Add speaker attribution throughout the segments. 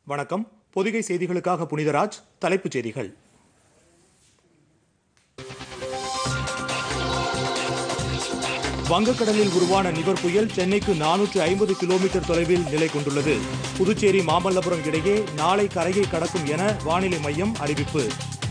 Speaker 1: வணக்கம் பொதிகை செய்திகளுக்காக புனிதராஜ் தலைப்புச் செய்திகள் வங்கக்கடலில் உருவான நிவர் புயல் சென்னைக்கு நானூற்று ஐம்பது கிலோமீட்டர் தொலைவில் நிலை கொண்டுள்ளது புதுச்சேரி மாமல்லபுரம் இடையே நாளை கரையை கடக்கும் என வானிலை மையம் அறிவிப்பு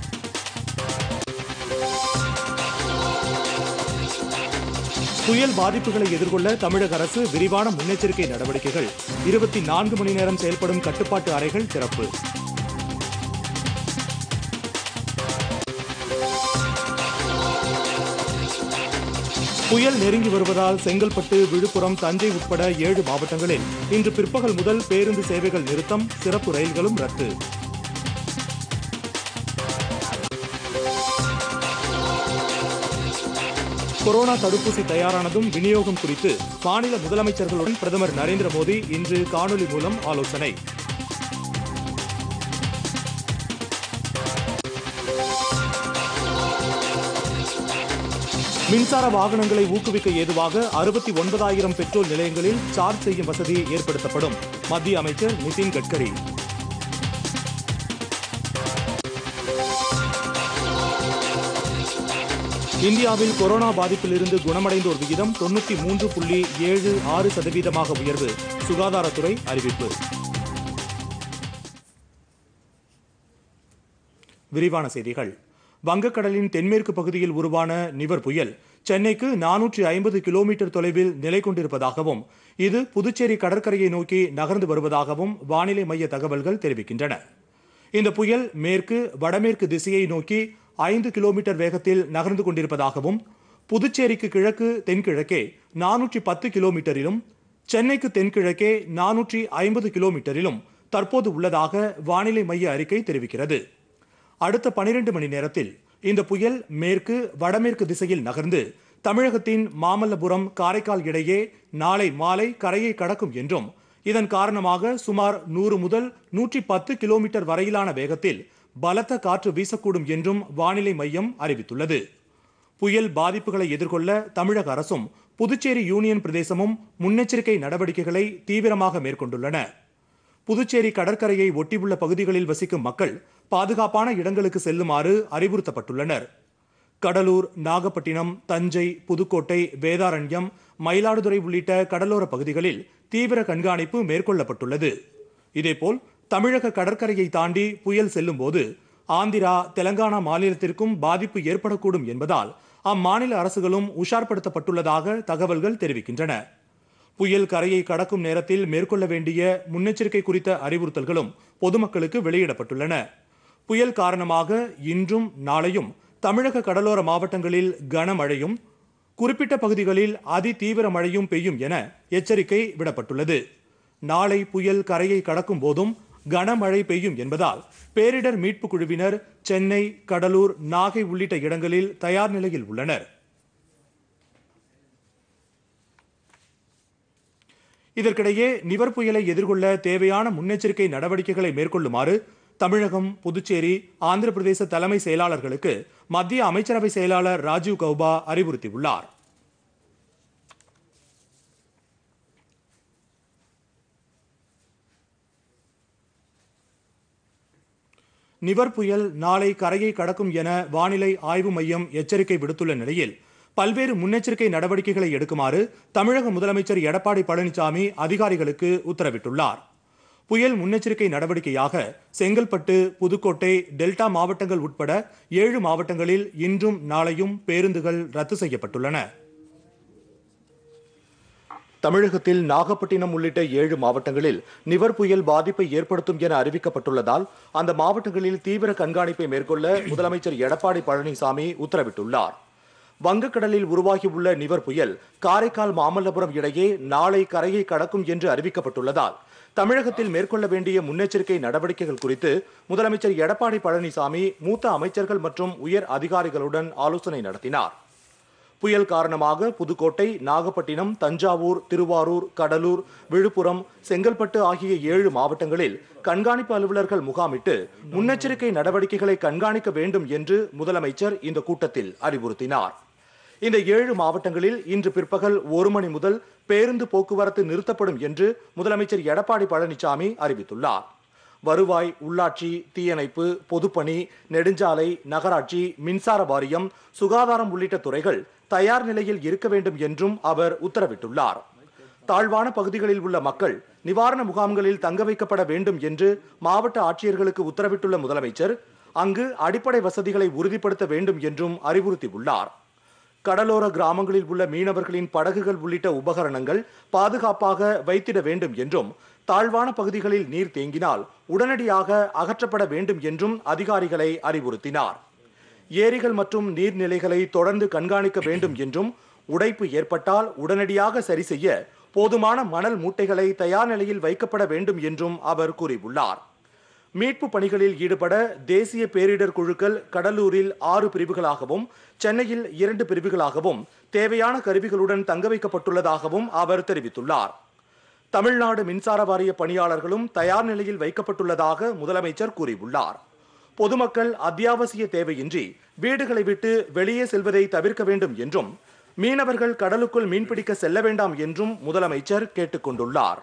Speaker 1: புயல் பாதிப்புகளை எதிர்கொள்ள தமிழக அரசு விரிவான முன்னெச்சரிக்கை நடவடிக்கைகள் இருபத்தி நான்கு மணி நேரம் செயல்படும் கட்டுப்பாட்டு அறைகள் திறப்பு புயல் நெருங்கி வருவதால் செங்கல்பட்டு விழுப்புரம் தஞ்சை உட்பட ஏழு மாவட்டங்களில் இன்று பிற்பகல் முதல் பேருந்து சேவைகள் நிறுத்தம் சிறப்பு ரயில்களும் ரத்து கொரோனா தடுப்பூசி தயாரானதும் விநியோகம் குறித்து மாநில முதலமைச்சர்களுடன் பிரதமர் நரேந்திர மோடி இன்று காணொலி மூலம் ஆலோசனை மின்சார வாகனங்களை ஊக்குவிக்க ஏதுவாக அறுபத்தி ஒன்பதாயிரம் பெட்ரோல் நிலையங்களில் சார்ஜ் செய்யும் வசதி ஏற்படுத்தப்படும் மத்திய அமைச்சர் நிதின் கட்கரி இந்தியாவில் கொரோனா பாதிப்பிலிருந்து குணமடைந்தோர் விகிதம் தொண்ணூத்தி மூன்று புள்ளி ஏழு ஆறு சதவீதமாக உயர்வு சுகாதாரத்துறை அறிவிப்பு விரிவான செய்திகள் வங்கக்கடலின் தென்மேற்கு பகுதியில் உருவான நிவர் புயல் சென்னைக்கு நானூற்றி ஐம்பது கிலோமீட்டர் தொலைவில் நிலை கொண்டிருப்பதாகவும் இது புதுச்சேரி கடற்கரையை நோக்கி நகர்ந்து வருவதாகவும் வானிலை மைய தகவல்கள் தெரிவிக்கின்றன இந்த புயல் மேற்கு வடமேற்கு திசையை நோக்கி ஐந்து கிலோமீட்டர் வேகத்தில் நகர்ந்து கொண்டிருப்பதாகவும் புதுச்சேரிக்கு கிழக்கு தென்கிழக்கே நானூற்றி பத்து கிலோமீட்டரிலும் சென்னைக்கு தென்கிழக்கே நானூற்றி ஐம்பது கிலோமீட்டரிலும் தற்போது உள்ளதாக வானிலை மைய அறிக்கை தெரிவிக்கிறது அடுத்த பனிரெண்டு மணி நேரத்தில் இந்த புயல் மேற்கு வடமேற்கு திசையில் நகர்ந்து தமிழகத்தின் மாமல்லபுரம் காரைக்கால் இடையே நாளை மாலை கரையை கடக்கும் என்றும் இதன் காரணமாக சுமார் நூறு முதல் நூற்றி பத்து கிலோமீட்டர் வரையிலான வேகத்தில் பலத்த காற்று வீசக்கூடும் என்றும் வானிலை மையம் அறிவித்துள்ளது புயல் பாதிப்புகளை எதிர்கொள்ள தமிழக அரசும் புதுச்சேரி யூனியன் பிரதேசமும் முன்னெச்சரிக்கை நடவடிக்கைகளை தீவிரமாக மேற்கொண்டுள்ளன புதுச்சேரி கடற்கரையை ஒட்டியுள்ள பகுதிகளில் வசிக்கும் மக்கள் பாதுகாப்பான இடங்களுக்கு செல்லுமாறு அறிவுறுத்தப்பட்டுள்ளனர் கடலூர் நாகப்பட்டினம் தஞ்சை புதுக்கோட்டை வேதாரண்யம் மயிலாடுதுறை உள்ளிட்ட கடலோர பகுதிகளில் தீவிர கண்காணிப்பு மேற்கொள்ளப்பட்டுள்ளது இதேபோல் தமிழக கடற்கரையை தாண்டி புயல் செல்லும் போது ஆந்திரா தெலங்கானா மாநிலத்திற்கும் பாதிப்பு ஏற்படக்கூடும் என்பதால் அம்மாநில அரசுகளும் உஷார்படுத்தப்பட்டுள்ளதாக தகவல்கள் தெரிவிக்கின்றன புயல் கரையை கடக்கும் நேரத்தில் மேற்கொள்ள வேண்டிய முன்னெச்சரிக்கை குறித்த அறிவுறுத்தல்களும் பொதுமக்களுக்கு வெளியிடப்பட்டுள்ளன புயல் காரணமாக இன்றும் நாளையும் தமிழக கடலோர மாவட்டங்களில் கனமழையும் குறிப்பிட்ட பகுதிகளில் அதி தீவிர மழையும் பெய்யும் என எச்சரிக்கை விடப்பட்டுள்ளது நாளை புயல் கரையை கடக்கும் போதும் கனமழை பெய்யும் என்பதால் பேரிடர் மீட்புக் குழுவினர் சென்னை கடலூர் நாகை உள்ளிட்ட இடங்களில் தயார் நிலையில் உள்ளனர் இதற்கிடையே நிவர் புயலை எதிர்கொள்ள தேவையான முன்னெச்சரிக்கை நடவடிக்கைகளை மேற்கொள்ளுமாறு தமிழகம் புதுச்சேரி ஆந்திர பிரதேச தலைமை செயலாளர்களுக்கு மத்திய அமைச்சரவை செயலாளர் ராஜீவ் கௌபா அறிவுறுத்தியுள்ளார் நிவர் புயல் நாளை கரையை கடக்கும் என வானிலை ஆய்வு மையம் எச்சரிக்கை விடுத்துள்ள நிலையில் பல்வேறு முன்னெச்சரிக்கை நடவடிக்கைகளை எடுக்குமாறு தமிழக முதலமைச்சர் எடப்பாடி பழனிசாமி அதிகாரிகளுக்கு உத்தரவிட்டுள்ளார் புயல் முன்னெச்சரிக்கை நடவடிக்கையாக செங்கல்பட்டு புதுக்கோட்டை டெல்டா மாவட்டங்கள் உட்பட ஏழு மாவட்டங்களில் இன்றும் நாளையும் பேருந்துகள் ரத்து செய்யப்பட்டுள்ளன தமிழகத்தில் நாகப்பட்டினம் உள்ளிட்ட ஏழு மாவட்டங்களில் நிவர் புயல் பாதிப்பை ஏற்படுத்தும் என அறிவிக்கப்பட்டுள்ளதால் அந்த மாவட்டங்களில் தீவிர கண்காணிப்பை மேற்கொள்ள முதலமைச்சர் எடப்பாடி பழனிசாமி உத்தரவிட்டுள்ளார் வங்கக்கடலில் உருவாகியுள்ள நிவர் புயல் காரைக்கால் மாமல்லபுரம் இடையே நாளை கரையை கடக்கும் என்று அறிவிக்கப்பட்டுள்ளதால் தமிழகத்தில் மேற்கொள்ள வேண்டிய முன்னெச்சரிக்கை நடவடிக்கைகள் குறித்து முதலமைச்சர் எடப்பாடி பழனிசாமி மூத்த அமைச்சர்கள் மற்றும் உயர் அதிகாரிகளுடன் ஆலோசனை நடத்தினார் புயல் காரணமாக புதுக்கோட்டை நாகப்பட்டினம் தஞ்சாவூர் திருவாரூர் கடலூர் விழுப்புரம் செங்கல்பட்டு ஆகிய ஏழு மாவட்டங்களில் கண்காணிப்பு அலுவலர்கள் முகாமிட்டு முன்னெச்சரிக்கை நடவடிக்கைகளை கண்காணிக்க வேண்டும் என்று முதலமைச்சர் இந்த கூட்டத்தில் அறிவுறுத்தினார் இந்த ஏழு மாவட்டங்களில் இன்று பிற்பகல் ஒரு மணி முதல் பேருந்து போக்குவரத்து நிறுத்தப்படும் என்று முதலமைச்சர் எடப்பாடி பழனிசாமி அறிவித்துள்ளார் வருவாய் உள்ளாட்சி தீயணைப்பு பொதுப்பணி நெடுஞ்சாலை நகராட்சி மின்சார வாரியம் சுகாதாரம் உள்ளிட்ட துறைகள் தயார் நிலையில் இருக்க வேண்டும் என்றும் அவர் உத்தரவிட்டுள்ளார் தாழ்வான பகுதிகளில் உள்ள மக்கள் நிவாரண முகாம்களில் தங்க வைக்கப்பட வேண்டும் என்று மாவட்ட ஆட்சியர்களுக்கு உத்தரவிட்டுள்ள முதலமைச்சர் அங்கு அடிப்படை வசதிகளை உறுதிப்படுத்த வேண்டும் என்றும் அறிவுறுத்தியுள்ளார் கடலோர கிராமங்களில் உள்ள மீனவர்களின் படகுகள் உள்ளிட்ட உபகரணங்கள் பாதுகாப்பாக வைத்திட வேண்டும் என்றும் தாழ்வான பகுதிகளில் நீர் தேங்கினால் உடனடியாக அகற்றப்பட வேண்டும் என்றும் அதிகாரிகளை அறிவுறுத்தினார் ஏரிகள் மற்றும் நீர்நிலைகளை தொடர்ந்து கண்காணிக்க வேண்டும் என்றும் உடைப்பு ஏற்பட்டால் உடனடியாக சரி செய்ய போதுமான மணல் மூட்டைகளை தயார் நிலையில் வைக்கப்பட வேண்டும் என்றும் அவர் கூறியுள்ளார் மீட்பு பணிகளில் ஈடுபட தேசிய பேரிடர் குழுக்கள் கடலூரில் ஆறு பிரிவுகளாகவும் சென்னையில் இரண்டு பிரிவுகளாகவும் தேவையான கருவிகளுடன் தங்க வைக்கப்பட்டுள்ளதாகவும் அவர் தெரிவித்துள்ளார் தமிழ்நாடு மின்சார வாரிய பணியாளர்களும் தயார் நிலையில் வைக்கப்பட்டுள்ளதாக முதலமைச்சர் கூறியுள்ளார் பொதுமக்கள் அத்தியாவசிய தேவையின்றி வீடுகளை விட்டு வெளியே செல்வதை தவிர்க்க வேண்டும் என்றும் மீனவர்கள் கடலுக்குள் மீன்பிடிக்க செல்ல வேண்டாம் என்றும் முதலமைச்சர் கேட்டுக்கொண்டுள்ளார்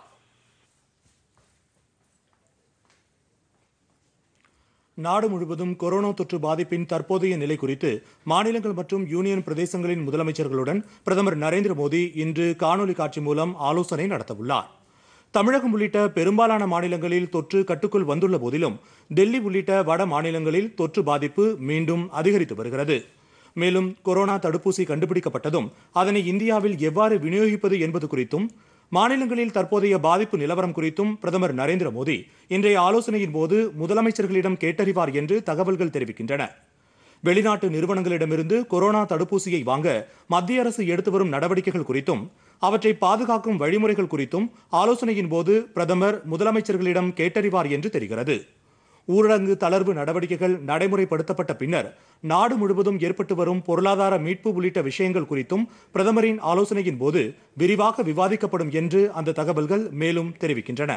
Speaker 1: நாடு முழுவதும் கொரோனா தொற்று பாதிப்பின் தற்போதைய நிலை குறித்து மாநிலங்கள் மற்றும் யூனியன் பிரதேசங்களின் முதலமைச்சர்களுடன் பிரதமர் நரேந்திர மோடி இன்று காணொலி காட்சி மூலம் ஆலோசனை நடத்தவுள்ளார் தமிழகம் உள்ளிட்ட பெரும்பாலான மாநிலங்களில் தொற்று கட்டுக்குள் வந்துள்ள போதிலும் டெல்லி உள்ளிட்ட வட மாநிலங்களில் தொற்று பாதிப்பு மீண்டும் அதிகரித்து வருகிறது மேலும் கொரோனா தடுப்பூசி கண்டுபிடிக்கப்பட்டதும் அதனை இந்தியாவில் எவ்வாறு விநியோகிப்பது என்பது குறித்தும் மாநிலங்களில் தற்போதைய பாதிப்பு நிலவரம் குறித்தும் பிரதமர் நரேந்திர மோடி இன்றைய ஆலோசனையின் போது முதலமைச்சர்களிடம் கேட்டறிவார் என்று தகவல்கள் தெரிவிக்கின்றன வெளிநாட்டு நிறுவனங்களிடமிருந்து கொரோனா தடுப்பூசியை வாங்க மத்திய அரசு எடுத்து வரும் நடவடிக்கைகள் குறித்தும் அவற்றை பாதுகாக்கும் வழிமுறைகள் குறித்தும் ஆலோசனையின் போது பிரதமர் முதலமைச்சர்களிடம் கேட்டறிவார் என்று தெரிகிறது ஊரடங்கு தளர்வு நடவடிக்கைகள் நடைமுறைப்படுத்தப்பட்ட பின்னர் நாடு முழுவதும் ஏற்பட்டு வரும் பொருளாதார மீட்பு உள்ளிட்ட விஷயங்கள் குறித்தும் பிரதமரின் ஆலோசனையின் போது விரிவாக விவாதிக்கப்படும் என்று அந்த தகவல்கள் மேலும் தெரிவிக்கின்றன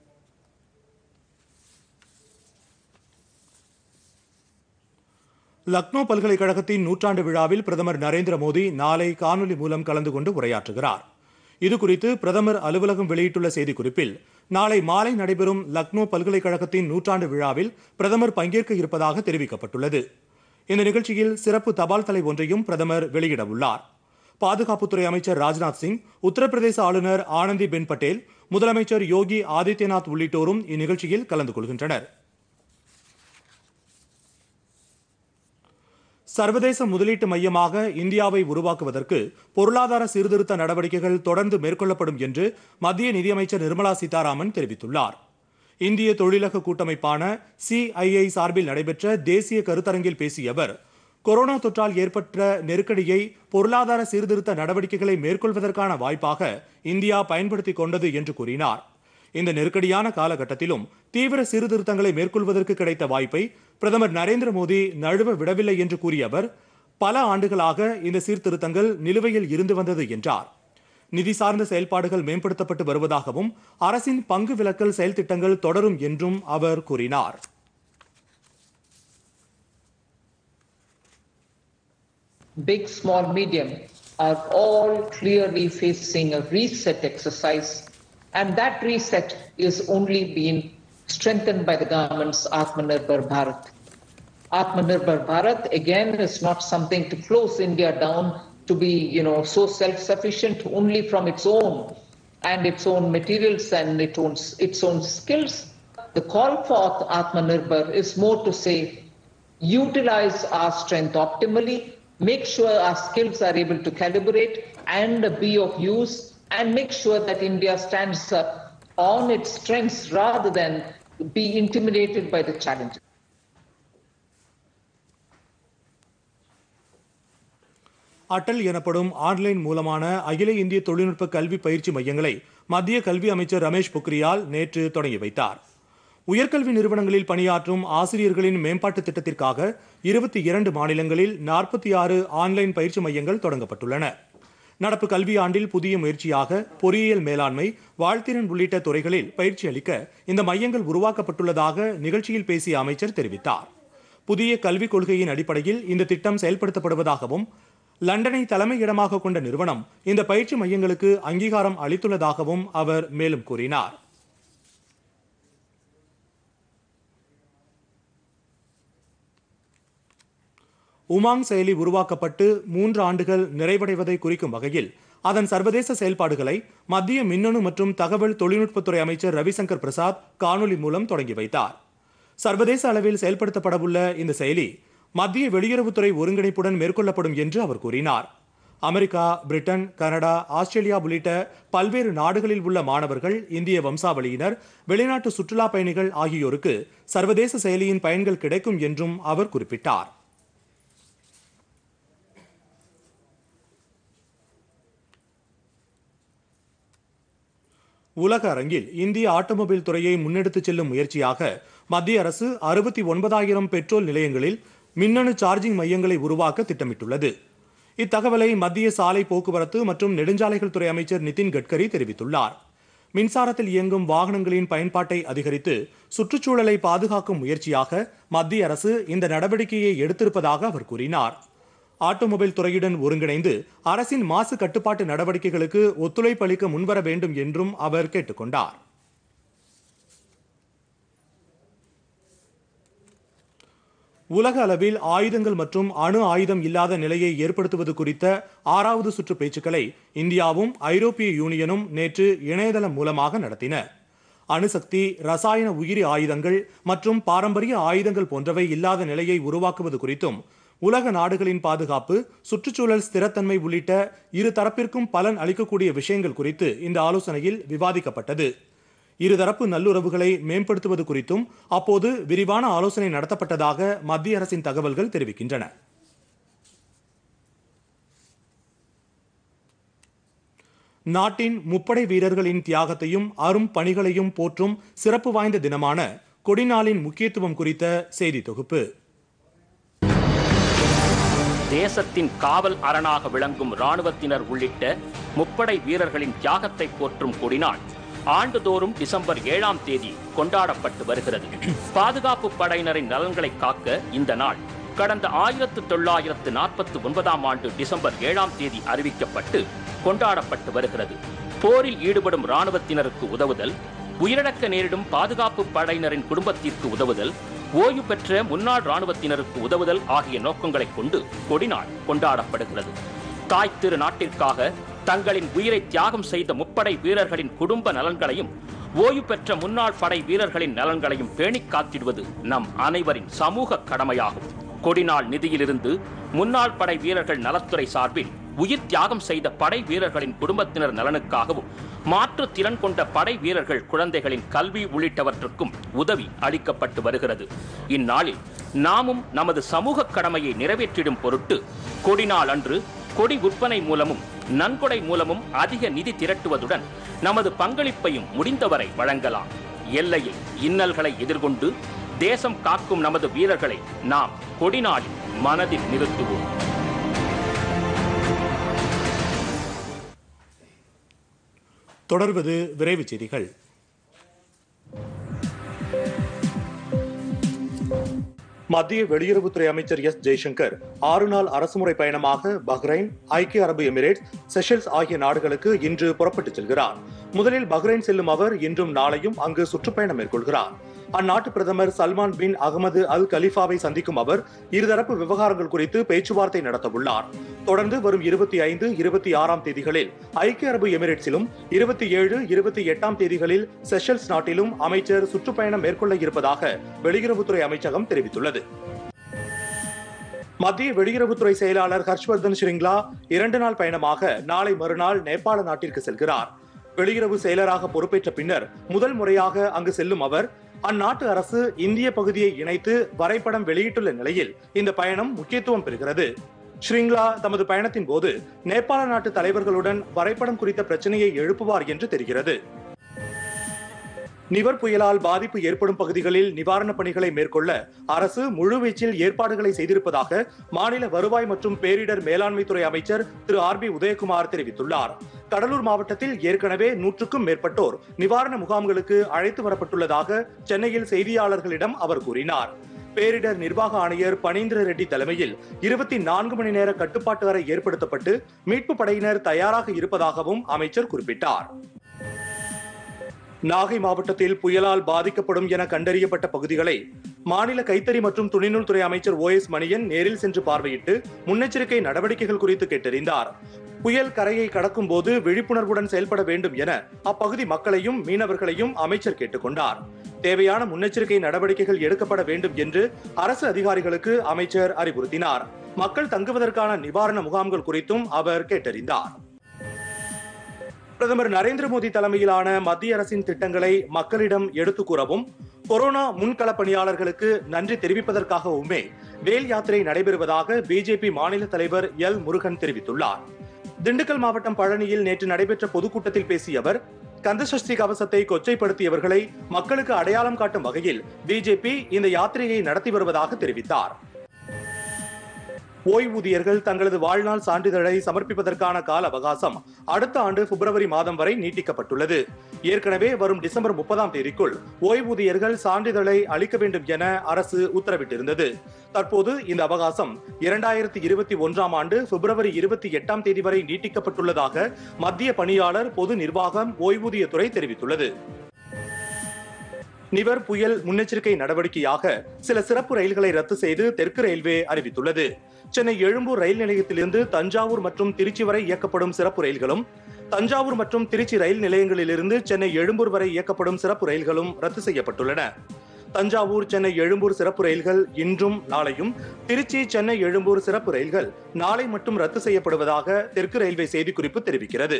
Speaker 1: லக்னோ பல்கலைக்கழகத்தின் நூற்றாண்டு விழாவில் பிரதமர் நரேந்திர மோடி நாளை காணொலி மூலம் கலந்து கொண்டு உரையாற்றுகிறார் இதுகுறித்து பிரதமர் அலுவலகம் வெளியிட்டுள்ள செய்திக்குறிப்பில் நாளை மாலை நடைபெறும் லக்னோ பல்கலைக்கழகத்தின் நூற்றாண்டு விழாவில் பிரதமர் பங்கேற்க இருப்பதாக தெரிவிக்கப்பட்டுள்ளது இந்த நிகழ்ச்சியில் சிறப்பு தபால் தலை ஒன்றையும் பிரதமர் வெளியிட உள்ளார் பாதுகாப்புத்துறை அமைச்சர் ராஜ்நாத் சிங் உத்தரப்பிரதேச ஆளுநர் ஆனந்தி பென் பட்டேல் முதலமைச்சர் யோகி ஆதித்யநாத் உள்ளிட்டோரும் இந்நிகழ்ச்சியில் கலந்து கொள்கின்றனர் சர்வதேச முதலீட்டு மையமாக இந்தியாவை உருவாக்குவதற்கு பொருளாதார சீர்திருத்த நடவடிக்கைகள் தொடர்ந்து மேற்கொள்ளப்படும் என்று மத்திய நிதியமைச்சர் நிர்மலா சீதாராமன் தெரிவித்துள்ளார் இந்திய தொழிலக கூட்டமைப்பான சிஐஐ சார்பில் நடைபெற்ற தேசிய கருத்தரங்கில் பேசிய அவர் கொரோனா தொற்றால் ஏற்பட்ட நெருக்கடியை பொருளாதார சீர்திருத்த நடவடிக்கைகளை மேற்கொள்வதற்கான வாய்ப்பாக இந்தியா பயன்படுத்திக் கொண்டது என்று கூறினார் இந்த நெருக்கடியான காலகட்டத்திலும் தீவிர சீர்திருத்தங்களை மேற்கொள்வதற்கு கிடைத்த வாய்ப்பை பிரதமர் நரேந்திர மோடி நழுவ விடவில்லை என்று கூறிய அவர் பல ஆண்டுகளாக இந்த சீர்திருத்தங்கள் நிலுவையில் இருந்து வந்தது என்றார் நிதி சார்ந்த செயல்பாடுகள் மேம்படுத்தப்பட்டு வருவதாகவும் அரசின் பங்கு விலக்கல் செயல் திட்டங்கள் தொடரும் என்றும் அவர் கூறினார்
Speaker 2: big, small, medium, are all clearly facing a reset exercise. And that reset is only being strengthened by the government's Atmanirbhar Bharat. Atmanirbhar Bharat, again, is not something to close India down to be, you know, so self-sufficient only from its own and its own materials and its own, its own skills. The call for Atmanirbhar is more to say, utilize our strength optimally, make sure our skills are able to calibrate and be of use, and make sure that India stands up on its strengths rather than be intimidated by the challenges.
Speaker 1: Atal எனப்படும் online மூலமான அகில இந்திய தொழில்நுட்ப கல்வி பயிற்சி மையங்களை மத்திய கல்வி அமைச்சர் ரமேஷ் பொக்ரியால் நேற்று தொடங்கி வைத்தார் உயர்கல்வி நிறுவனங்களில் பணியாற்றும் ஆசிரியர்களின் மேம்பாட்டு திட்டத்திற்காக இருபத்தி இரண்டு மாநிலங்களில் நாற்பத்தி ஆறு ஆன்லைன் பயிற்சி மையங்கள் தொடங்கப்பட்டுள்ளன நடப்பு கல்வியாண்டில் புதிய முயற்சியாக பொறியியல் மேலாண்மை வாழ்த்திறன் உள்ளிட்ட துறைகளில் பயிற்சி அளிக்க இந்த மையங்கள் உருவாக்கப்பட்டுள்ளதாக நிகழ்ச்சியில் பேசிய அமைச்சர் தெரிவித்தார் புதிய கல்விக் கொள்கையின் அடிப்படையில் இந்த திட்டம் செயல்படுத்தப்படுவதாகவும் லண்டனை தலைமை இடமாக கொண்ட நிறுவனம் இந்த பயிற்சி மையங்களுக்கு அங்கீகாரம் அளித்துள்ளதாகவும் அவர் மேலும் கூறினார் உமாங் செயலி உருவாக்கப்பட்டு மூன்று ஆண்டுகள் நிறைவடைவதை குறிக்கும் வகையில் அதன் சர்வதேச செயல்பாடுகளை மத்திய மின்னணு மற்றும் தகவல் தொழில்நுட்பத்துறை அமைச்சர் ரவிசங்கர் பிரசாத் காணொலி மூலம் தொடங்கி வைத்தார் சர்வதேச அளவில் செயல்படுத்தப்படவுள்ள இந்த செயலி மத்திய வெளியுறவுத்துறை ஒருங்கிணைப்புடன் மேற்கொள்ளப்படும் என்று அவர் கூறினார் அமெரிக்கா பிரிட்டன் கனடா ஆஸ்திரேலியா உள்ளிட்ட பல்வேறு நாடுகளில் உள்ள மாணவர்கள் இந்திய வம்சாவளியினர் வெளிநாட்டு சுற்றுலா பயணிகள் ஆகியோருக்கு சர்வதேச செயலியின் பயன்கள் கிடைக்கும் என்றும் அவர் குறிப்பிட்டார் உலக அரங்கில் இந்திய ஆட்டோமொபைல் துறையை முன்னெடுத்துச் செல்லும் முயற்சியாக மத்திய அரசு அறுபத்தி ஒன்பதாயிரம் பெட்ரோல் நிலையங்களில் மின்னணு சார்ஜிங் மையங்களை உருவாக்க திட்டமிட்டுள்ளது இத்தகவலை மத்திய சாலை போக்குவரத்து மற்றும் நெடுஞ்சாலைகள் துறை அமைச்சர் நிதின் கட்கரி தெரிவித்துள்ளார் மின்சாரத்தில் இயங்கும் வாகனங்களின் பயன்பாட்டை அதிகரித்து சுற்றுச்சூழலை பாதுகாக்கும் முயற்சியாக மத்திய அரசு இந்த நடவடிக்கையை எடுத்திருப்பதாக அவர் கூறினார் ஆட்டோமொபைல் துறையுடன் ஒருங்கிணைந்து அரசின் மாசு கட்டுப்பாட்டு நடவடிக்கைகளுக்கு ஒத்துழைப்பு அளிக்க முன்வர வேண்டும் என்றும் அவர் கேட்டுக்கொண்டார் உலக அளவில் ஆயுதங்கள் மற்றும் அணு ஆயுதம் இல்லாத நிலையை ஏற்படுத்துவது குறித்த ஆறாவது சுற்று பேச்சுக்களை இந்தியாவும் ஐரோப்பிய யூனியனும் நேற்று இணையதளம் மூலமாக நடத்தின அணுசக்தி ரசாயன உயிரி ஆயுதங்கள் மற்றும் பாரம்பரிய ஆயுதங்கள் போன்றவை இல்லாத நிலையை உருவாக்குவது குறித்தும் உலக நாடுகளின் பாதுகாப்பு சுற்றுச்சூழல் ஸ்திரத்தன்மை உள்ளிட்ட இரு தரப்பிற்கும் பலன் அளிக்கக்கூடிய விஷயங்கள் குறித்து இந்த ஆலோசனையில் விவாதிக்கப்பட்டது இருதரப்பு நல்லுறவுகளை மேம்படுத்துவது குறித்தும் அப்போது விரிவான ஆலோசனை நடத்தப்பட்டதாக மத்திய அரசின் தகவல்கள் தெரிவிக்கின்றன நாட்டின் முப்படை வீரர்களின் தியாகத்தையும் அரும் பணிகளையும் போற்றும் சிறப்பு வாய்ந்த தினமான கொடிநாளின் முக்கியத்துவம் குறித்த செய்தி தொகுப்பு
Speaker 3: தேசத்தின் காவல் அரணாக விளங்கும் ராணுவத்தினர் உள்ளிட்ட முப்படை வீரர்களின் தியாகத்தை போற்றும் கொடிநாள் ஆண்டுதோறும் டிசம்பர் ஏழாம் தேதி கொண்டாடப்பட்டு வருகிறது பாதுகாப்பு படையினரின் நலன்களை காக்க இந்த நாள் கடந்த ஆயிரத்து தொள்ளாயிரத்து நாற்பத்தி ஒன்பதாம் ஆண்டு டிசம்பர் ஏழாம் தேதி அறிவிக்கப்பட்டு கொண்டாடப்பட்டு வருகிறது போரில் ஈடுபடும் ராணுவத்தினருக்கு உதவுதல் உயிரிழக்க நேரிடும் பாதுகாப்பு படையினரின் குடும்பத்திற்கு உதவுதல் ஓய்வு பெற்ற முன்னாள் ராணுவத்தினருக்கு உதவுதல் ஆகிய நோக்கங்களை கொண்டு கொடிநாள் கொண்டாடப்படுகிறது தாய் திரு நாட்டிற்காக தங்களின் உயிரை தியாகம் செய்த முப்படை வீரர்களின் குடும்ப நலன்களையும் ஓய்வு பெற்ற முன்னாள் படை வீரர்களின் நலன்களையும் பேணிக் காத்திடுவது நம் அனைவரின் சமூக கடமையாகும் கொடிநாள் நிதியிலிருந்து முன்னாள் படை வீரர்கள் நலத்துறை சார்பில் உயிர் தியாகம் செய்த படை வீரர்களின் குடும்பத்தினர் நலனுக்காகவும் மாற்று திறன் கொண்ட படை வீரர்கள் குழந்தைகளின் கல்வி உள்ளிட்டவற்றுக்கும் உதவி அளிக்கப்பட்டு வருகிறது இந்நாளில் நாமும் நமது சமூக கடமையை நிறைவேற்றிடும் பொருட்டு கொடிநாள் அன்று கொடி விற்பனை மூலமும் நன்கொடை மூலமும் அதிக நிதி திரட்டுவதுடன் நமது பங்களிப்பையும் முடிந்தவரை வழங்கலாம் எல்லையில் இன்னல்களை எதிர்கொண்டு தேசம் காக்கும் நமது வீரர்களை நாம் கொடிநாளில் மனதில் நிறுத்துவோம்
Speaker 1: தொடர்வது விரைவுச் செய்திகள் மத்திய வெளியுறவுத்துறை அமைச்சர் எஸ் ஜெய்சங்கர் ஆறு நாள் அரசுமுறை பயணமாக பஹ்ரைன் ஐக்கிய அரபு எமிரேட்ஸ் செஷல்ஸ் ஆகிய நாடுகளுக்கு இன்று புறப்பட்டுச் செல்கிறார் முதலில் பஹ்ரைன் செல்லும் அவர் இன்றும் நாளையும் அங்கு சுற்றுப்பயணம் மேற்கொள்கிறார் அந்நாட்டு பிரதமர் சல்மான் பின் அகமது அல் கலிஃபாவை சந்திக்கும் அவர் இருதரப்பு விவகாரங்கள் குறித்து பேச்சுவார்த்தை நடத்தவுள்ளார் தொடர்ந்து வரும் இருபத்தி ஐந்து இருபத்தி ஆறாம் தேதிகளில் ஐக்கிய அரபு எமிரேட்ஸிலும் இருபத்தி ஏழு இருபத்தி எட்டாம் தேதிகளில் செஷல்ஸ் நாட்டிலும் அமைச்சர் சுற்றுப்பயணம் மேற்கொள்ள இருப்பதாக வெளியுறவுத்துறை அமைச்சகம் தெரிவித்துள்ளது மத்திய வெளியுறவுத்துறை செயலாளர் ஹர்ஷ்வர்தன் ஸ்ரிங்லா இரண்டு நாள் பயணமாக நாளை மறுநாள் நேபாள நாட்டிற்கு செல்கிறார் வெளியுறவு செயலராக பொறுப்பேற்ற பின்னர் முதல் முறையாக அங்கு செல்லும் அவர் அந்நாட்டு அரசு இந்திய பகுதியை இணைத்து வரைபடம் வெளியிட்டுள்ள நிலையில் இந்த பயணம் முக்கியத்துவம் பெறுகிறது ஸ்ரீங்லா தமது பயணத்தின் போது நேபாள நாட்டு தலைவர்களுடன் வரைபடம் குறித்த பிரச்சனையை எழுப்புவார் என்று தெரிகிறது நிவர் புயலால் பாதிப்பு ஏற்படும் பகுதிகளில் நிவாரணப் பணிகளை மேற்கொள்ள அரசு முழுவீச்சில் ஏற்பாடுகளை செய்திருப்பதாக மாநில வருவாய் மற்றும் பேரிடர் மேலாண்மைத்துறை அமைச்சர் திரு ஆர் பி உதயகுமார் தெரிவித்துள்ளார் கடலூர் மாவட்டத்தில் ஏற்கனவே நூற்றுக்கும் மேற்பட்டோர் நிவாரண முகாம்களுக்கு அழைத்து வரப்பட்டுள்ளதாக சென்னையில் செய்தியாளர்களிடம் அவர் கூறினார் பேரிடர் நிர்வாக ஆணையர் பனீந்திர ரெட்டி தலைமையில் இருபத்தி நான்கு மணி நேர கட்டுப்பாட்டு அறை ஏற்படுத்தப்பட்டு மீட்பு படையினர் தயாராக இருப்பதாகவும் அமைச்சர் குறிப்பிட்டார் நாகை மாவட்டத்தில் புயலால் பாதிக்கப்படும் என கண்டறியப்பட்ட பகுதிகளை மாநில கைத்தறி மற்றும் துணிநூல் துறை அமைச்சர் ஓ எஸ் மணியன் நேரில் சென்று பார்வையிட்டு முன்னெச்சரிக்கை நடவடிக்கைகள் குறித்து கேட்டறிந்தார் புயல் கரையை கடக்கும் போது விழிப்புணர்வுடன் செயல்பட வேண்டும் என அப்பகுதி மக்களையும் மீனவர்களையும் அமைச்சர் கேட்டுக்கொண்டார் தேவையான முன்னெச்சரிக்கை நடவடிக்கைகள் எடுக்கப்பட வேண்டும் என்று அரசு அதிகாரிகளுக்கு அமைச்சர் அறிவுறுத்தினார் மக்கள் தங்குவதற்கான நிவாரண முகாம்கள் குறித்தும் அவர் கேட்டறிந்தார் பிரதமர் நரேந்திர மோடி தலைமையிலான மத்திய அரசின் திட்டங்களை மக்களிடம் எடுத்துக் கூறவும் கொரோனா முன்கள பணியாளர்களுக்கு நன்றி தெரிவிப்பதற்காகவுமே வேல் யாத்திரை நடைபெறுவதாக பிஜேபி மாநில தலைவர் எல் முருகன் தெரிவித்துள்ளார் திண்டுக்கல் மாவட்டம் பழனியில் நேற்று நடைபெற்ற பொதுக்கூட்டத்தில் பேசிய அவர் கந்தசஷ்டி கவசத்தை கொச்சைப்படுத்தியவர்களை மக்களுக்கு அடையாளம் காட்டும் வகையில் பிஜேபி இந்த யாத்திரையை நடத்தி வருவதாக தெரிவித்தார் ஓய்வூதியர்கள் தங்களது வாழ்நாள் சான்றிதழை சமர்ப்பிப்பதற்கான கால அவகாசம் அடுத்த ஆண்டு பிப்ரவரி மாதம் வரை நீட்டிக்கப்பட்டுள்ளது ஏற்கனவே வரும் டிசம்பர் முப்பதாம் தேதிக்குள் ஓய்வூதியர்கள் சான்றிதழை அளிக்க வேண்டும் என அரசு உத்தரவிட்டிருந்தது தற்போது இந்த அவகாசம் இரண்டாயிரத்தி இருபத்தி ஒன்றாம் ஆண்டு பிப்ரவரி இருபத்தி எட்டாம் தேதி வரை நீட்டிக்கப்பட்டுள்ளதாக மத்திய பணியாளர் பொது நிர்வாகம் ஓய்வூதியத்துறை தெரிவித்துள்ளது நிவர் புயல் முன்னெச்சரிக்கை நடவடிக்கையாக சில சிறப்பு ரயில்களை ரத்து செய்து தெற்கு ரயில்வே அறிவித்துள்ளது சென்னை எழும்பூர் ரயில் நிலையத்திலிருந்து தஞ்சாவூர் மற்றும் திருச்சி வரை இயக்கப்படும் சிறப்பு ரயில்களும் தஞ்சாவூர் மற்றும் திருச்சி ரயில் நிலையங்களிலிருந்து சென்னை எழும்பூர் வரை இயக்கப்படும் சிறப்பு ரயில்களும் ரத்து செய்யப்பட்டுள்ளன தஞ்சாவூர் சென்னை எழும்பூர் சிறப்பு ரயில்கள் இன்றும் நாளையும் திருச்சி சென்னை எழும்பூர் சிறப்பு ரயில்கள் நாளை மட்டும் ரத்து செய்யப்படுவதாக தெற்கு ரயில்வே செய்திக்குறிப்பு தெரிவிக்கிறது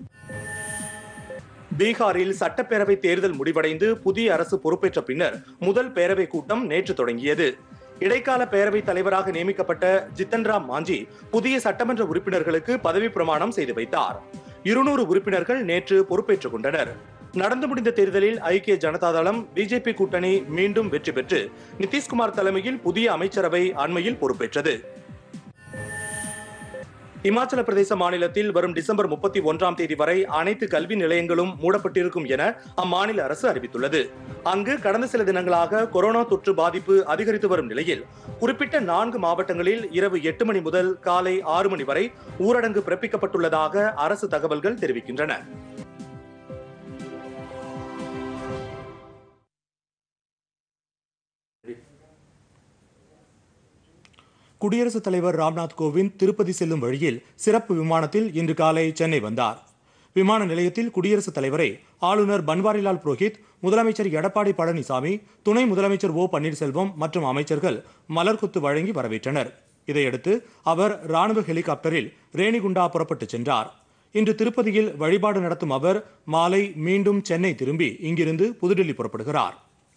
Speaker 1: பீகாரில் சட்டப்பேரவை தேர்தல் முடிவடைந்து புதிய அரசு பொறுப்பேற்ற பின்னர் முதல் பேரவை கூட்டம் நேற்று தொடங்கியது இடைக்கால பேரவைத் தலைவராக நியமிக்கப்பட்ட ஜித்தன் ராம் மாஞ்சி புதிய சட்டமன்ற உறுப்பினர்களுக்கு பதவி பிரமாணம் செய்து வைத்தார் இருநூறு உறுப்பினர்கள் நேற்று பொறுப்பேற்றுக் கொண்டனர் நடந்து முடிந்த தேர்தலில் ஐக்கிய ஜனதா தளம் பிஜேபி கூட்டணி மீண்டும் வெற்றி பெற்று நிதிஷ்குமார் தலைமையில் புதிய அமைச்சரவை அண்மையில் பொறுப்பேற்றது இமாச்சல பிரதேச மாநிலத்தில் வரும் டிசம்பர் முப்பத்தி ஒன்றாம் தேதி வரை அனைத்து கல்வி நிலையங்களும் மூடப்பட்டிருக்கும் என அம்மாநில அரசு அறிவித்துள்ளது அங்கு கடந்த சில தினங்களாக கொரோனா தொற்று பாதிப்பு அதிகரித்து வரும் நிலையில் குறிப்பிட்ட நான்கு மாவட்டங்களில் இரவு எட்டு மணி முதல் காலை ஆறு மணி வரை ஊரடங்கு பிறப்பிக்கப்பட்டுள்ளதாக அரசு தகவல்கள் தெரிவிக்கின்றன குடியரசுத் தலைவர் ராம்நாத் கோவிந்த் திருப்பதி செல்லும் வழியில் சிறப்பு விமானத்தில் இன்று காலை சென்னை வந்தார் விமான நிலையத்தில் குடியரசுத் தலைவரை ஆளுநர் பன்வாரிலால் புரோஹித் முதலமைச்சர் எடப்பாடி பழனிசாமி துணை முதலமைச்சர் ஓ பன்னீர்செல்வம் மற்றும் அமைச்சர்கள் மலர்கொத்து வழங்கி வரவேற்றனர் இதையடுத்து அவர் ராணுவ ஹெலிகாப்டரில் ரேணிகுண்டா புறப்பட்டுச் சென்றார் இன்று திருப்பதியில் வழிபாடு நடத்தும் அவர் மாலை மீண்டும் சென்னை திரும்பி இங்கிருந்து புதுடில்லி புறப்படுகிறார்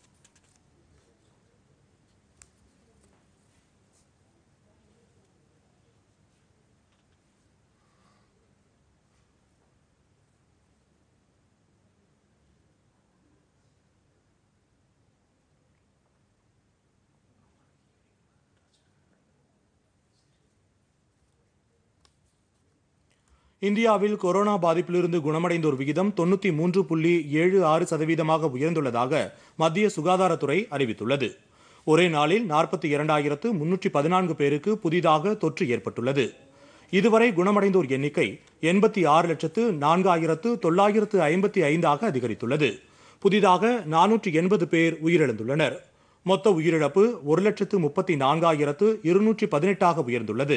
Speaker 1: இந்தியாவில் கொரோனா பாதிப்பிலிருந்து குணமடைந்தோர் விகிதம் தொண்ணூத்தி மூன்று புள்ளி ஏழு ஆறு சதவீதமாக உயர்ந்துள்ளதாக மத்திய சுகாதாரத்துறை அறிவித்துள்ளது ஒரே நாளில் நாற்பத்தி இரண்டாயிரத்து முன்னூற்றி பதினான்கு பேருக்கு புதிதாக தொற்று ஏற்பட்டுள்ளது இதுவரை குணமடைந்தோர் எண்ணிக்கை எண்பத்தி ஆறு லட்சத்து நான்காயிரத்து தொள்ளாயிரத்து ஐம்பத்தி ஐந்தாக அதிகரித்துள்ளது புதிதாக நானூற்றி எண்பது பேர் உயிரிழந்துள்ளனர் மொத்த உயிரிழப்பு ஒரு லட்சத்து முப்பத்தி நான்காயிரத்து இருநூற்றி பதினெட்டாக உயர்ந்துள்ளது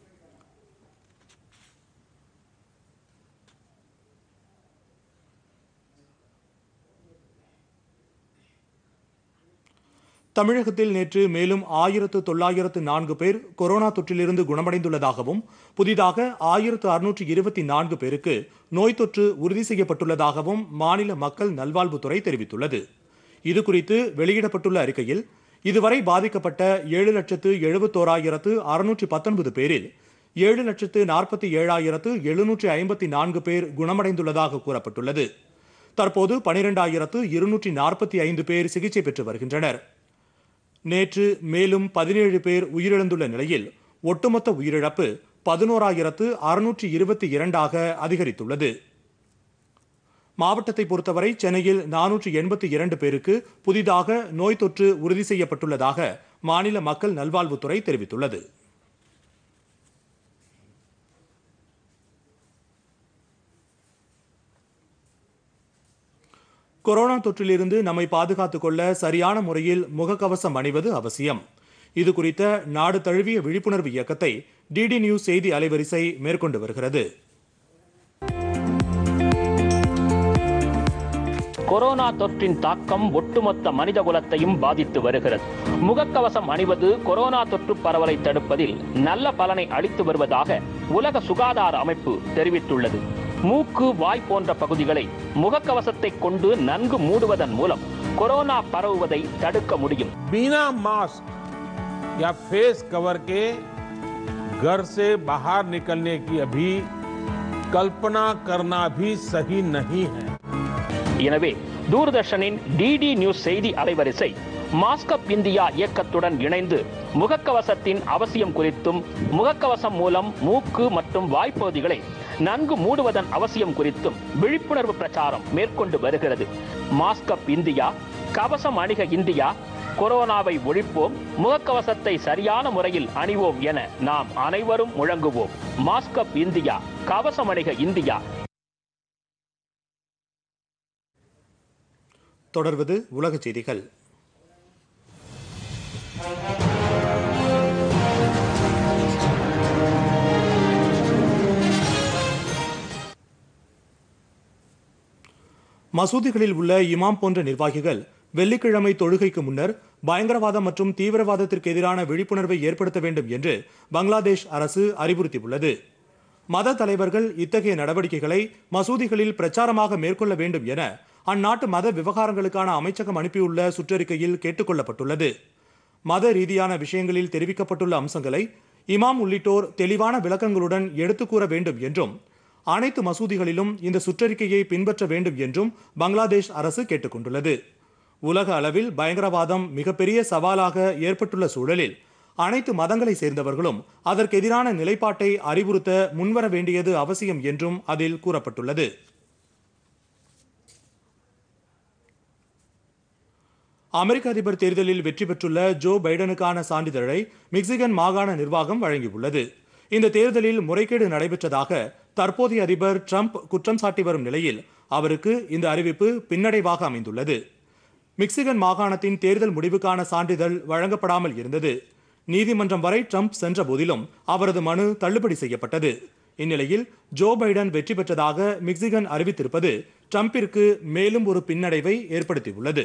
Speaker 1: தமிழகத்தில் நேற்று மேலும் ஆயிரத்து தொள்ளாயிரத்து நான்கு பேர் கொரோனா தொற்றிலிருந்து குணமடைந்துள்ளதாகவும் புதிதாக ஆயிரத்து அறுநூற்று இருபத்தி நான்கு பேருக்கு நோய் தொற்று உறுதி செய்யப்பட்டுள்ளதாகவும் மாநில மக்கள் நல்வாழ்வுத்துறை தெரிவித்துள்ளது இதுகுறித்து வெளியிடப்பட்டுள்ள அறிக்கையில் இதுவரை பாதிக்கப்பட்ட ஏழு லட்சத்து எழுபத்தோராயிரத்து அறுநூற்றி பத்தொன்பது பேரில் ஏழு லட்சத்து நாற்பத்தி ஏழாயிரத்து எழுநூற்றி ஐம்பத்தி நான்கு பேர் குணமடைந்துள்ளதாக கூறப்பட்டுள்ளது தற்போது பனிரெண்டாயிரத்து இருநூற்றி நாற்பத்தி ஐந்து பேர் சிகிச்சை பெற்று வருகின்றனர் நேற்று மேலும் பதினேழு பேர் உயிரிழந்துள்ள நிலையில் ஒட்டுமொத்த உயிரிழப்பு பதினோராயிரத்து அறுநூற்றி இருபத்தி இரண்டாக அதிகரித்துள்ளது மாவட்டத்தை பொறுத்தவரை சென்னையில் நானூற்று எண்பத்தி இரண்டு பேருக்கு புதிதாக நோய் தொற்று உறுதி செய்யப்பட்டுள்ளதாக மாநில மக்கள் நல்வாழ்வுத்துறை தெரிவித்துள்ளது கொரோனா தொற்றிலிருந்து நம்மை பாதுகாத்துக் கொள்ள சரியான முறையில் முகக்கவசம் அணிவது அவசியம் இது குறித்த நாடு தழுவிய விழிப்புணர்வு இயக்கத்தை டிடி நியூஸ் செய்தி அலைவரிசை மேற்கொண்டு வருகிறது
Speaker 3: கொரோனா தொற்றின் தாக்கம் ஒட்டுமொத்த மனித குலத்தையும் பாதித்து வருகிறது முகக்கவசம் அணிவது கொரோனா தொற்று பரவலை தடுப்பதில் நல்ல பலனை அளித்து வருவதாக உலக சுகாதார அமைப்பு தெரிவித்துள்ளது மூக்கு வாய் போன்ற பகுதிகளை முகக்கவசத்தை கொண்டு நன்கு மூடுவதன் மூலம் கொரோனா பரவுவதை தடுக்க முடியும்
Speaker 4: बिना मास्क या फेस कवर के घर से बाहर निकलने की अभी कल्पना करना भी सही नहीं है
Speaker 3: எனவே தூர்தர்ஷனின் டிடி நியூஸ் செய்தி அலைவரிசை மாஸ்கப் இந்தியா இயக்கத்துடன் இணைந்து முகக்கவசத்தின் அவசியம் குறித்தும் முகக்கவசம் மூலம் மூக்கு மற்றும் வாய்ப்பகுதிகளை நன்கு மூடுவதன் அவசியம் குறித்தும் விழிப்புணர்வு பிரச்சாரம் மேற்கொண்டு வருகிறது மாஸ்கப் இந்தியா கவசம் அணிக இந்தியா கொரோனாவை ஒழிப்போம் முகக்கவசத்தை சரியான முறையில் அணிவோம் என நாம் அனைவரும் முழங்குவோம் மாஸ்கப் இந்தியா கவசம் அணிக இந்தியா
Speaker 1: தொடர்வது உலகச் செய்திகள் மசூதிகளில் உள்ள இமாம் போன்ற நிர்வாகிகள் வெள்ளிக்கிழமை தொழுகைக்கு முன்னர் பயங்கரவாதம் மற்றும் தீவிரவாதத்திற்கு எதிரான விழிப்புணர்வை ஏற்படுத்த வேண்டும் என்று பங்களாதேஷ் அரசு அறிவுறுத்தியுள்ளது மத தலைவர்கள் இத்தகைய நடவடிக்கைகளை மசூதிகளில் பிரச்சாரமாக மேற்கொள்ள வேண்டும் என அந்நாட்டு மத விவகாரங்களுக்கான அமைச்சகம் அனுப்பியுள்ள சுற்றறிக்கையில் கேட்டுக்கொள்ளப்பட்டுள்ளது மத ரீதியான விஷயங்களில் தெரிவிக்கப்பட்டுள்ள அம்சங்களை இமாம் உள்ளிட்டோர் தெளிவான விளக்கங்களுடன் எடுத்துக் கூற வேண்டும் என்றும் அனைத்து மசூதிகளிலும் இந்த சுற்றறிக்கையை பின்பற்ற வேண்டும் என்றும் பங்களாதேஷ் அரசு கேட்டுக்கொண்டுள்ளது உலக அளவில் பயங்கரவாதம் மிகப்பெரிய சவாலாக ஏற்பட்டுள்ள சூழலில் அனைத்து மதங்களை சேர்ந்தவர்களும் அதற்கு எதிரான நிலைப்பாட்டை அறிவுறுத்த முன்வர வேண்டியது அவசியம் என்றும் அதில் கூறப்பட்டுள்ளது அமெரிக்க அதிபர் தேர்தலில் வெற்றி பெற்றுள்ள ஜோ பைடனுக்கான சான்றிதழை மிக்சிகன் மாகாண நிர்வாகம் வழங்கியுள்ளது இந்த தேர்தலில் முறைகேடு நடைபெற்றதாக தற்போதைய அதிபர் ட்ரம்ப் குற்றம் சாட்டி வரும் நிலையில் அவருக்கு இந்த அறிவிப்பு பின்னடைவாக அமைந்துள்ளது மிக்சிகன் மாகாணத்தின் தேர்தல் முடிவுக்கான சான்றிதழ் வழங்கப்படாமல் இருந்தது நீதிமன்றம் வரை ட்ரம்ப் சென்ற போதிலும் அவரது மனு தள்ளுபடி செய்யப்பட்டது இந்நிலையில் ஜோ பைடன் வெற்றி பெற்றதாக மிக்சிகன் அறிவித்திருப்பது ட்ரம்பிற்கு மேலும் ஒரு பின்னடைவை ஏற்படுத்தியுள்ளது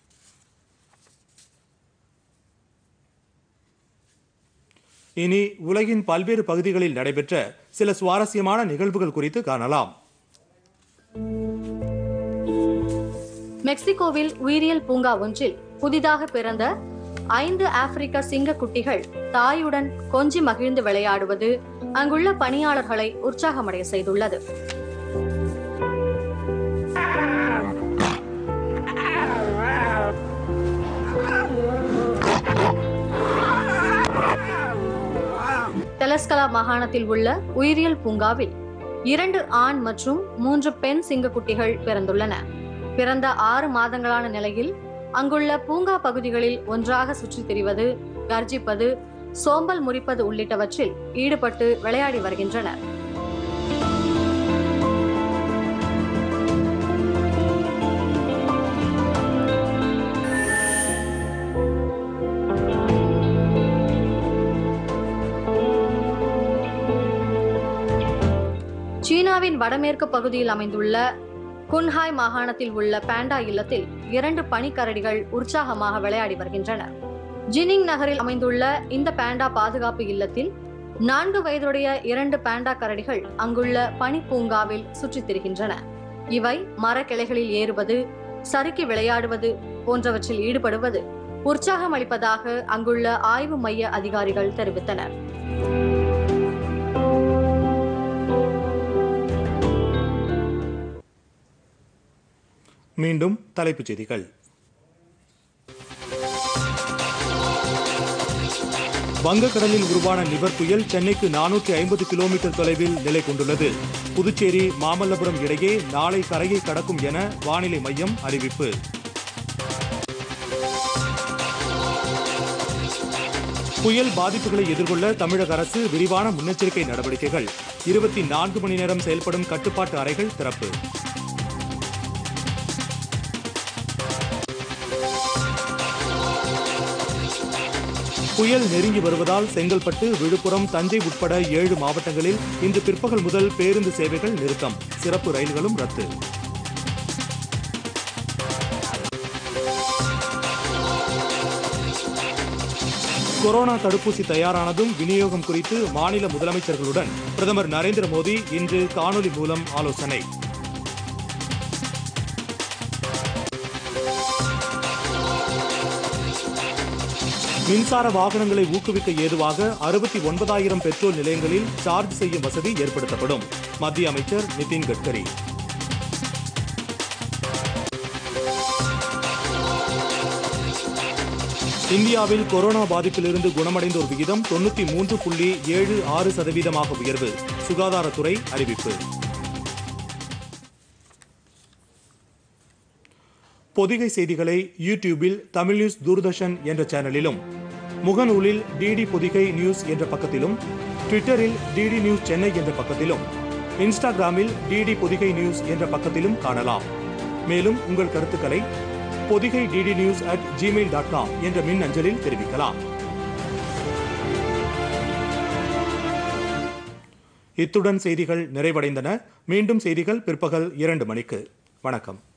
Speaker 1: இனி உலகின் பல்வேறு பகுதிகளில் நடைபெற்ற சில சுவாரஸ்யமான நிகழ்வுகள் குறித்து காணலாம்
Speaker 5: மெக்சிகோவில் உயிரியல் பூங்கா ஒன்றில் புதிதாக பிறந்த ஐந்து ஆப்பிரிக்க சிங்க குட்டிகள் தாயுடன் கொஞ்சி மகிழ்ந்து விளையாடுவது அங்குள்ள பணியாளர்களை உற்சாகமடைய செய்துள்ளது தெலஸ்கலா மாகாணத்தில் உள்ள உயிரியல் பூங்காவில் இரண்டு ஆண் மற்றும் மூன்று பெண் சிங்கக்குட்டிகள் பிறந்துள்ளன பிறந்த ஆறு மாதங்களான நிலையில் அங்குள்ள பூங்கா பகுதிகளில் ஒன்றாக சுற்றித் திரிவது கர்ஜிப்பது சோம்பல் முறிப்பது உள்ளிட்டவற்றில் ஈடுபட்டு விளையாடி வருகின்றனர் சீனாவின் வடமேற்கு பகுதியில் அமைந்துள்ள குன்ஹாய் மாகாணத்தில் உள்ள பாண்டா இல்லத்தில் இரண்டு பனிக்கரடிகள் உற்சாகமாக விளையாடி வருகின்றனர் ஜினிங் நகரில் அமைந்துள்ள இந்த பாண்டா பாதுகாப்பு இல்லத்தில் நான்கு வயதுடைய இரண்டு பாண்டா கரடிகள் அங்குள்ள பனி பூங்காவில் சுற்றித் திரிகின்றன இவை மரக்கிளைகளில் ஏறுவது சறுக்கி விளையாடுவது போன்றவற்றில் ஈடுபடுவது உற்சாகம் அளிப்பதாக அங்குள்ள ஆய்வு மைய அதிகாரிகள் தெரிவித்தனர்
Speaker 1: மீண்டும் தலைப்புச் செய்திகள் வங்கக்கடலில் உருவான நிவர் புயல் சென்னைக்கு நானூற்றி ஐம்பது கிலோமீட்டர் தொலைவில் நிலை கொண்டுள்ளது புதுச்சேரி மாமல்லபுரம் இடையே நாளை கரையை கடக்கும் என வானிலை மையம் அறிவிப்பு புயல் பாதிப்புகளை எதிர்கொள்ள தமிழக அரசு விரிவான முன்னெச்சரிக்கை நடவடிக்கைகள் இருபத்தி நான்கு மணி நேரம் செயல்படும் கட்டுப்பாட்டு அறைகள் திறப்பு புயல் நெருங்கி வருவதால் செங்கல்பட்டு விழுப்புரம் தஞ்சை உட்பட ஏழு மாவட்டங்களில் இன்று பிற்பகல் முதல் பேருந்து சேவைகள் நிறுத்தம் சிறப்பு ரயில்களும் ரத்து கொரோனா தடுப்பூசி தயாரானதும் விநியோகம் குறித்து மாநில முதலமைச்சர்களுடன் பிரதமர் நரேந்திர மோடி இன்று காணொலி மூலம் ஆலோசனை மின்சார வாகனங்களை ஊக்குவிக்க ஏதுவாக அறுபத்தி ஒன்பதாயிரம் பெட்ரோல் நிலையங்களில் சார்ஜ் செய்யும் வசதி ஏற்படுத்தப்படும் மத்திய அமைச்சர் நிதின் கட்கரி இந்தியாவில் கொரோனா பாதிப்பிலிருந்து குணமடைந்தோர் விகிதம் தொண்ணூத்தி மூன்று புள்ளி ஏழு ஆறு சதவீதமாக உயர்வு சுகாதாரத்துறை அறிவிப்பு பொதிகை செய்திகளை யூடியூபில் தமிழ் நியூஸ் தூர்தர்ஷன் என்ற சேனலிலும் முகநூலில் டிடி பொதிகை நியூஸ் என்ற பக்கத்திலும் ட்விட்டரில் டிடி நியூஸ் சென்னை என்ற பக்கத்திலும் இன்ஸ்டாகிராமில் டிடி பொதிகை நியூஸ் என்ற பக்கத்திலும் காணலாம் மேலும் உங்கள் கருத்துக்களை Podhigai DD news at Gmail dot com என்ற மின் அஞ்சலில் தெரிவிக்கலாம் இத்துடன் செய்திகள் நிறைவடைந்தன மீண்டும் செய்திகள் பிற்பகல் இரண்டு மணிக்கு வணக்கம்